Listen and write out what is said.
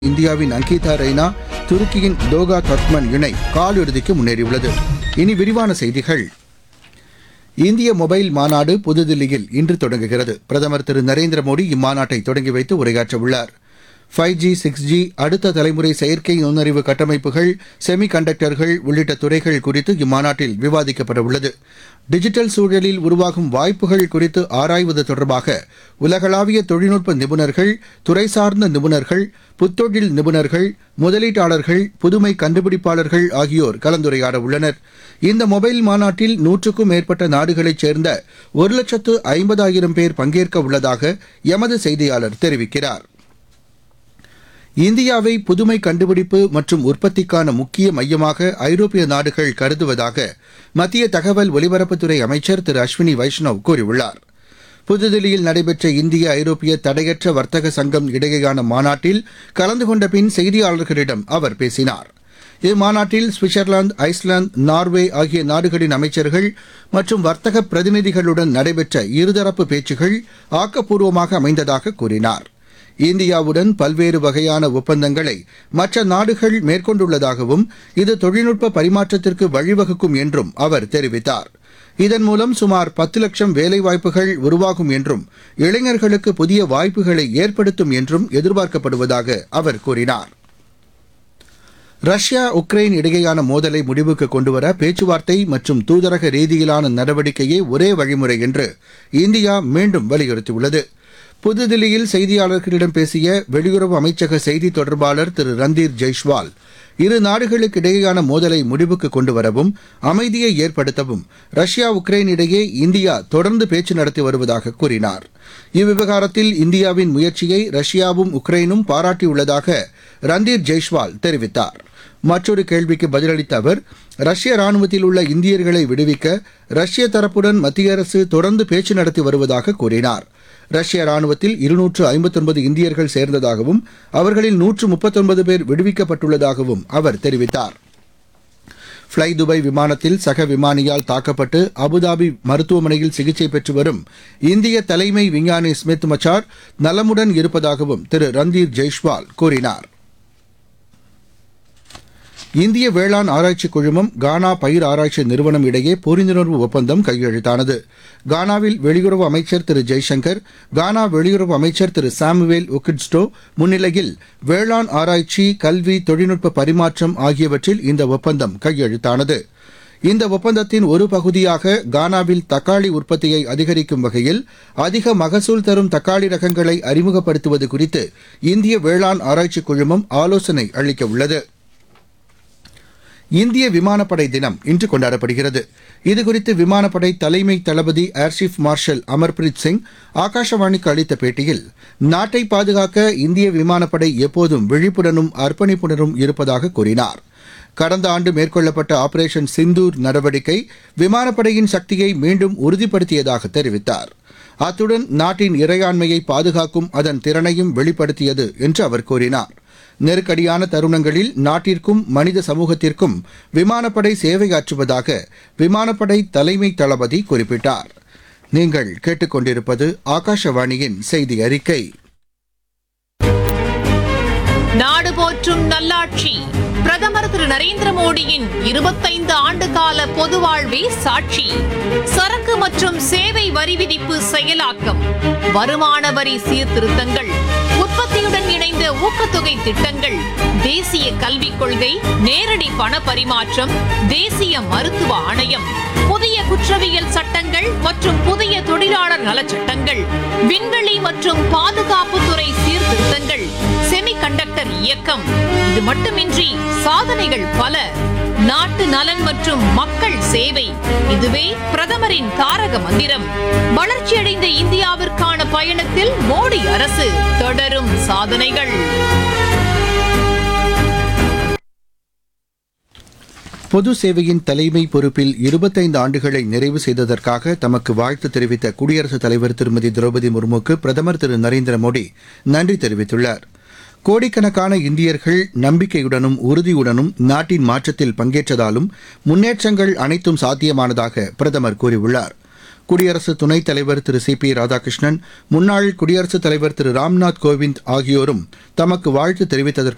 இந்தியாவின் அங்கிதா ரெய்னா துருக்கியின் டோகா கத்மன் இணை காலிறுதிக்கு முன்னேறியுள்ளது இனி விரிவான செய்திகள் இந்திய மொபைல் மாநாடு புதுதில்லியில் இன்று தொடங்குகிறது பிரதமர் திரு நரேந்திர மோடி இம்மாநாட்டை தொடங்கி வைத்து உரையாற்ற உள்ளார் ஃபைவ் ஜி சிக்ஸ் ஜி அடுத்த தலைமுறை செயற்கை நுண்ணறிவு கட்டமைப்புகள் செமி கண்டக்டர்கள் உள்ளிட்ட துறைகள் குறித்து இம்மாநாட்டில் விவாதிக்கப்பட உள்ளது டிஜிட்டல் சூழலில் உருவாகும் வாய்ப்புகள் குறித்து ஆராய்வது தொடர்பாக உலகளாவிய தொழில்நுட்ப நிபுணர்கள் துறை சார்ந்த நிபுணர்கள் புத்தொழில் நிபுணர்கள் முதலீட்டாளர்கள் புதுமை கண்டுபிடிப்பாளர்கள் ஆகியோர் கலந்துரையாட உள்ளனர் இந்த மொபைல் மாநாட்டில் நூற்றுக்கும் மேற்பட்ட நாடுகளைச் சேர்ந்த ஒரு லட்சத்து ஐம்பதாயிரம் பேர் பங்கேற்க உள்ளதாக எமது செய்தியாளர் தெரிவிக்கிறார் இந்தியாவை புதுமை கண்டுபிடிப்பு மற்றும் உற்பத்திக்கான முக்கிய மையமாக ஐரோப்பிய நாடுகள் கருதுவதாக மத்திய தகவல் ஒலிபரப்புத்துறை அமைச்சர் திரு அஸ்வினி வைஷ்ணவ் கூறியுள்ளார் புதுதில்லியில் நடைபெற்ற இந்திய ஐரோப்பிய தடையற்ற வர்த்தக சங்கம் இடையேயான மாநாட்டில் கலந்து கொண்ட பின் செய்தியாளர்களிடம் அவர் பேசினார் இம்மாநாட்டில் சுவிட்சர்லாந்து ஐஸ்லாந்து நார்வே ஆகிய நாடுகளின் அமைச்சர்கள் மற்றும் வர்த்தக பிரதிநிதிகளுடன் நடைபெற்ற இருதரப்பு பேச்சுகள் ஆக்கப்பூர்வமாக அமைந்ததாக கூறினார் இந்தியாவுடன் பல்வேறு வகையான ஒப்பந்தங்களை மற்ற நாடுகள் மேற்கொண்டுள்ளதாகவும் இது தொழில்நுட்ப பரிமாற்றத்திற்கு வழிவகுக்கும் என்றும் அவர் தெரிவித்தார் இதன் மூலம் சுமார் பத்து லட்சம் வேலைவாய்ப்புகள் உருவாகும் என்றும் இளைஞர்களுக்கு புதிய வாய்ப்புகளை ஏற்படுத்தும் என்றும் எதிர்பார்க்கப்படுவதாக அவர் கூறினார் ரஷ்யா உக்ரைன் இடையேயான மோதலை முடிவுக்கு கொண்டுவர பேச்சுவார்த்தை மற்றும் தூதரக ரீதியிலான நடவடிக்கையே ஒரே வழிமுறை என்று இந்தியா மீண்டும் வலியுறுத்தியுள்ளது புதுதில்லியில் செய்தியாளர்களிடம் பேசிய வெளியுறவு அமைச்சக செய்தி தொடர்பாளர் திரு ரந்தீர் ஜெய்ஷ்வால் இரு நாடுகளுக்கு இடையேயான மோதலை முடிவுக்கு கொண்டுவரவும் அமைதியை ஏற்படுத்தவும் ரஷ்யா உக்ரைன் இடையே இந்தியா தொடர்ந்து பேச்சு நடத்தி வருவதாக கூறினார் இவ்விவகாரத்தில் இந்தியாவின் முயற்சியை ரஷ்யாவும் உக்ரைனும் பாராட்டியுள்ளதாக ரந்தீர் ஜெய்ஷ்வால் தெரிவித்தார் மற்றொரு கேள்விக்கு பதிலளித்த அவர் ரஷ்ய ராணுவத்தில் உள்ள இந்தியர்களை விடுவிக்க ரஷ்ய தரப்புடன் மத்திய அரசு தொடர்ந்து பேச்சு நடத்தி வருவதாக கூறினார் ரஷ்ய ராணுவத்தில் இருநூற்று ஐம்பத்தொன்பது இந்தியர்கள் சேர்ந்ததாகவும் அவர்களில் நூற்று முப்பத்தொன்பது பேர் விடுவிக்கப்பட்டுள்ளதாகவும் அவர் தெரிவித்தார் ஃப்ளை துபாய் விமானத்தில் சக விமானியால் தாக்கப்பட்டு அபுதாபி மருத்துவமனையில் சிகிச்சை பெற்று வரும் இந்திய தலைமை விஞ்ஞானி ஸ்மித் மச்சார் நலமுடன் இருப்பதாகவும் திரு ரந்தீர் ஜெய்ஷ்வால் கூறினார் இந்திய வேளாண் ஆராய்ச்சி குழுமம் கானா பயிர் ஆராய்ச்சி நிறுவனம் இடையே புரிந்துணர்வு ஒப்பந்தம் கையெழுத்தானது கானாவில் வெளியுறவு அமைச்சர் திரு ஜெய்சங்கர் கானா வெளியுறவு அமைச்சர் திரு சாமுவேல் ஒக்கிட்ஸ்டோ முன்னிலையில் வேளாண் ஆராய்ச்சி கல்வி தொழில்நுட்ப பரிமாற்றம் ஆகியவற்றில் இந்த ஒப்பந்தம் கையெழுத்தானது இந்த ஒப்பந்தத்தின் ஒரு பகுதியாக கானாவில் தக்காளி உற்பத்தியை அதிகரிக்கும் வகையில் அதிக மகசூல் தரும் தக்காளி ரகங்களை அறிமுகப்படுத்துவது குறித்து இந்திய வேளாண் ஆராய்ச்சி குழுமம் ஆலோசனை அளிக்க உள்ளது இந்திய விமானப்படை தினம் இன்று கொண்டாடப்படுகிறது இதுகுறித்து விமானப்படை தலைமை தளபதி ஏர்சீஃப் மார்ஷல் அமர்பிரீத் சிங் ஆகாஷவாணிக்கு அளித்த பேட்டியில் நாட்டை பாதுகாக்க இந்திய விமானப்படை எப்போதும் விழிப்புடனும் அர்ப்பணிப்புடனும் இருப்பதாக கூறினார் கடந்த ஆண்டு மேற்கொள்ளப்பட்ட ஆபரேஷன் சிந்தூர் நடவடிக்கை விமானப்படையின் சக்தியை மீண்டும் உறுதிப்படுத்தியதாக தெரிவித்தார் அத்துடன் நாட்டின் இறையாண்மையை பாதுகாக்கும் அதன் திறனையும் வெளிப்படுத்தியது என்று அவர் கூறினார் நெருக்கடியான தருணங்களில் நாட்டிற்கும் மனித சமூகத்திற்கும் விமானப்படை சேவையாற்றுவதாக விமானப்படை தலைமை தளபதி குறிப்பிட்டார் நீங்கள் கேட்டுக்கொண்டிருப்பது ஆகாஷவாணியின் செய்தி அறிக்கை நாடு போற்றும் நல்லாட்சி பிரதமர் திரு நரேந்திர மோடியின் இருபத்தைந்து ஆண்டு கால பொது வாழ்வே சாட்சி சரக்கு மற்றும் சேவை வரி விதிப்பு செயலாக்கம் வருமான வரி சீர்திருத்தங்கள் உற்பத்தியுடன் இணைந்த ஊக்கத்தொகை திட்டங்கள் தேசிய கல்விக் கொள்கை நேரடி பண பரிமாற்றம் தேசிய மருத்துவ ஆணையம் புதிய குற்றவியல் சட்டங்கள் மற்றும் புதிய தொழிலாளர் நலச்சட்டங்கள் விண்வெளி மற்றும் பாதுகாப்புத்துறை சீர்திருத்தங்கள் செமி கண்டக்டர் இயக்கம் இது மட்டுமின்றி சாதனைகள் பல நாட்டு நலன் மற்றும் மக்கள் சேவை இதுவே பிரதமரின் தாரக மந்திரம் வளர்ச்சியடைந்த இந்தியாவிற்கான பயணத்தில் மோடி அரசு தொடரும் சாதனைகள் பொது சேவையின் தலைமை பொறுப்பில் இருபத்தைந்து ஆண்டுகளை நிறைவு செய்ததற்காக தமக்கு வாழ்த்து தெரிவித்த குடியரசுத் தலைவர் திருமதி திரௌபதி முர்முக்கு பிரதமர் திரு நரேந்திர மோடி நன்றி தெரிவித்துள்ளார் கோடிக்கணக்கான இந்தியர்கள் நம்பிக்கையுடனும் உறுதியுடனும் நாட்டின் மாற்றத்தில் பங்கேற்றதாலும் முன்னேற்றங்கள் அனைத்தும் சாத்தியமானதாக பிரதமர் கூறியுள்ளார் குடியரசு துணைத் தலைவர் திரு சி பி ராதாகிருஷ்ணன் முன்னாள் குடியரசுத் தலைவர் திரு ராம்நாத் கோவிந்த் ஆகியோரும் தமக்கு வாழ்த்து தெரிவித்ததற்கு